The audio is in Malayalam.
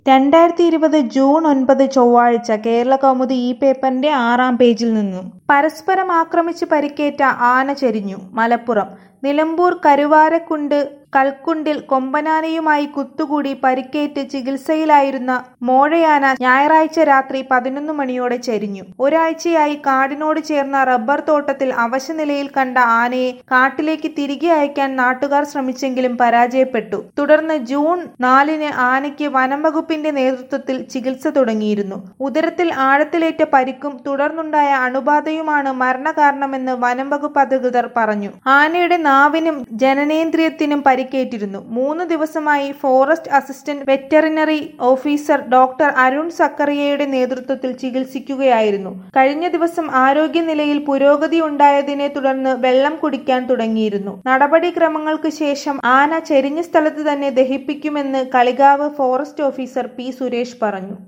രണ്ടായിരത്തി ഇരുപത് ജൂൺ ഒൻപത് ചൊവ്വാഴ്ച കേരളകൗമുദി ഈ പേപ്പറിന്റെ ആറാം പേജിൽ നിന്നും പരസ്പരം ആക്രമിച്ച് പരിക്കേറ്റ ആന ചെരിഞ്ഞു മലപ്പുറം നിലമ്പൂർ കരുവാരക്കുണ്ട് കൽക്കുണ്ടിൽ കൊമ്പനാനയുമായി കുത്തുകൂടി പരിക്കേറ്റ് ചികിത്സയിലായിരുന്ന മോഴയാന ഞായറാഴ്ച രാത്രി പതിനൊന്ന് മണിയോടെ ചെരിഞ്ഞു ഒരാഴ്ചയായി കാടിനോട് ചേർന്ന റബ്ബർ തോട്ടത്തിൽ അവശനിലയിൽ കണ്ട ആനയെ കാട്ടിലേക്ക് തിരികെ അയക്കാൻ നാട്ടുകാർ ശ്രമിച്ചെങ്കിലും പരാജയപ്പെട്ടു തുടർന്ന് ജൂൺ നാലിന് ആനയ്ക്ക് വനംവകുപ്പിന്റെ നേതൃത്വത്തിൽ ചികിത്സ തുടങ്ങിയിരുന്നു ഉദരത്തിൽ ആഴത്തിലേറ്റ പരിക്കും തുടർന്നുണ്ടായ അണുബാധയുമാണ് മരണകാരണമെന്ന് വനംവകുപ്പ് അധികൃതർ പറഞ്ഞു ആനയുടെ നാവിനും ജനനേന്ദ്രിയത്തിനും പരിക്കേറ്റിരുന്നു മൂന്ന് ദിവസമായി forest assistant veterinary officer doctor Arun സക്കറിയയുടെ നേതൃത്വത്തിൽ ചികിത്സിക്കുകയായിരുന്നു കഴിഞ്ഞ ദിവസം ആരോഗ്യനിലയിൽ പുരോഗതി ഉണ്ടായതിനെ തുടർന്ന് വെള്ളം കുടിക്കാൻ തുടങ്ങിയിരുന്നു നടപടിക്രമങ്ങൾക്ക് ശേഷം ആന ചെരിഞ്ഞ സ്ഥലത്ത് തന്നെ ദഹിപ്പിക്കുമെന്ന് Kalikavu forest officer P Suresh പറഞ്ഞു